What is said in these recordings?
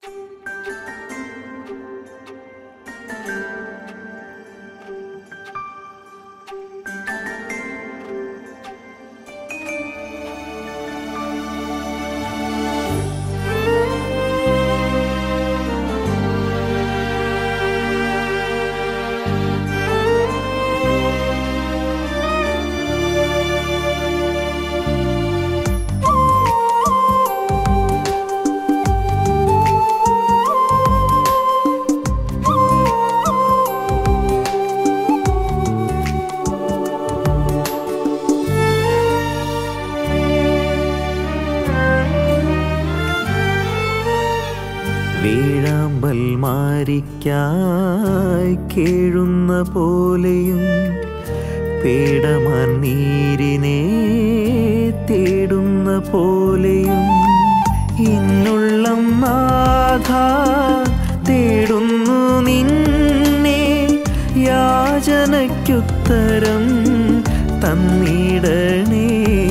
വീഴാമ്പൽ മാരിക്കായി കേഴുന്ന പോലെയും പേടമാൻ നീരിനെ തേടുന്ന പോലെയും ഇന്നുള്ളം നാഥ തേടുന്നു നിന്നെ യാചനയ്ക്കുത്തരം തന്നിടണേ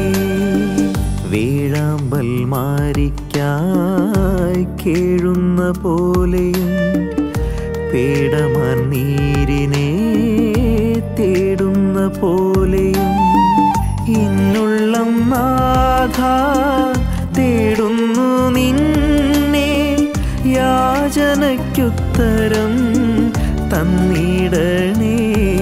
വീഴാമ്പൽ മാരിക്കായി കേഴുന്ന പോലെയും പേടമാൻ നീരിനെ തേടുന്ന പോലെയും ഇന്നുള്ളം നാഥ തേടുന്നു നിന്നെ യാചനയ്ക്കുത്തരം തന്നിടണേ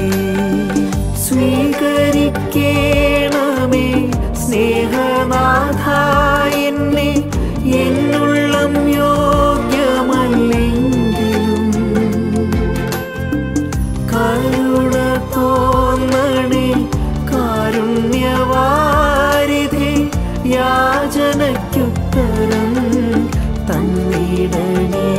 സ്വീകരിക്കേണമേ സ്നേഹനാഥ എന്നെ എന്നുള്ളം യോഗ്യമല്ലെങ്കിലും കരുണ തോന്നണേ കാരുണ്യവാരിധി യാചനയ്ക്കുത്തരം തന്നിടണേ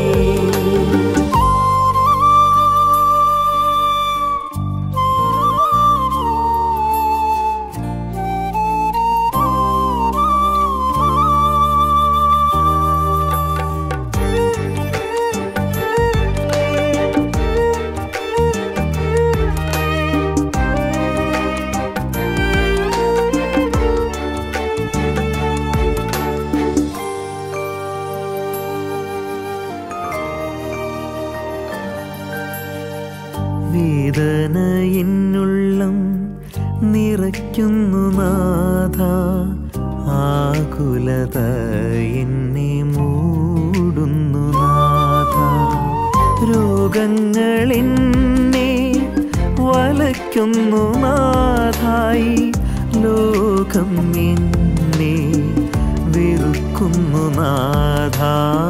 വേദന എന്നുള്ളം നിറയ്ക്കുന്നു നാഥ ആകുലത എന്നെ മൂടുന്നു നാഥ രോഗങ്ങൾ എന്നെ വലയ്ക്കുന്നു നാഥായി ലോകം എന്നെ വെറുക്കുന്നു നാഥ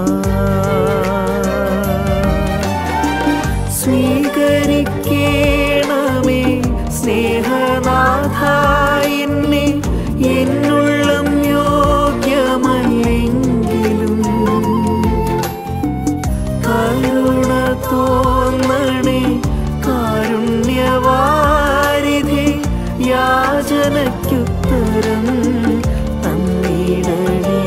സ്വീകരിക്കേണമേ സ്നേഹനാഥ എന്നെ എന്നുള്ളം യോഗ്യമല്ലെങ്കിലും കരുണ തോന്നണേ കാരുണ്യവാരിധി യാചനയ്ക്കുത്തരം തന്നിടണേ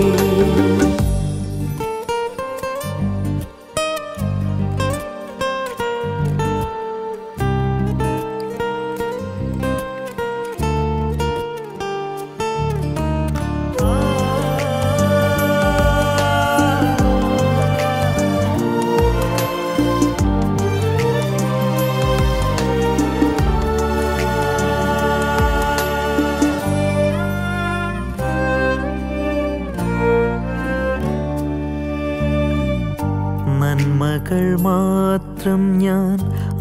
നന്മകൾ മാത്രം ഞാൻ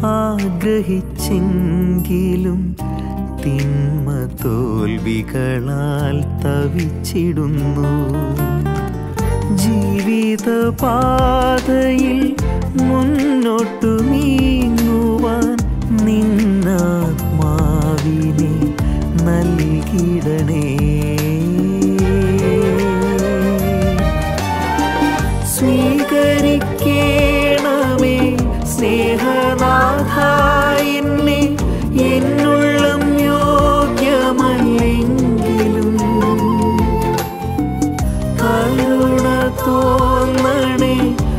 ആഗ്രഹിച്ചെങ്കിലും തിന്മ തോൽവികളാൽ തവിച്ചിടുന്നു ജീവിതപാതയിൽ മുന്നോട്ടു നീങ്ങുവാൻ നിന്നാത്മാവിനെ നൽകിടണേ സ്വീകരിക്കേണമേ സ്നേഹനാഥ എന്നെ എന്നുള്ളം യോഗ്യമല്ലെങ്കിലും കരുണ തോന്നണേ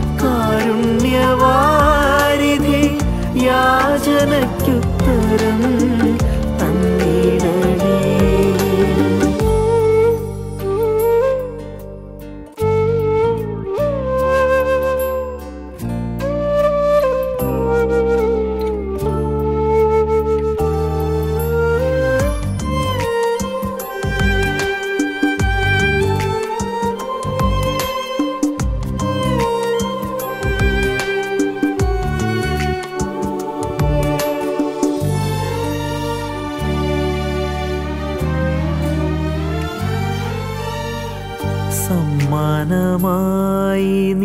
കാരുണ്യവാരിധി യാചനയ്ക്കുത്തരം തന്നിടണേ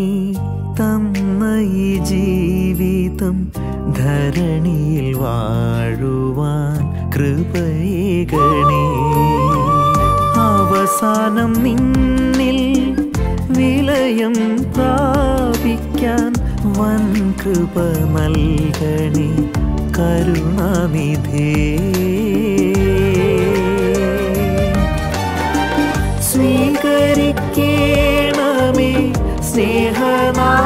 തന്ന ഈ ജീവിതം ധരണിയിൽ വാഴുവാൻ കൃപയേകണേ അവസാനം നിന്നിൽ വിലയം പ്രാപിക്കാൻ വൻ കൃപ നൽകണേ കരുണാനിധേ സ്വീകരിക്കണമേ സ്നേഹനാ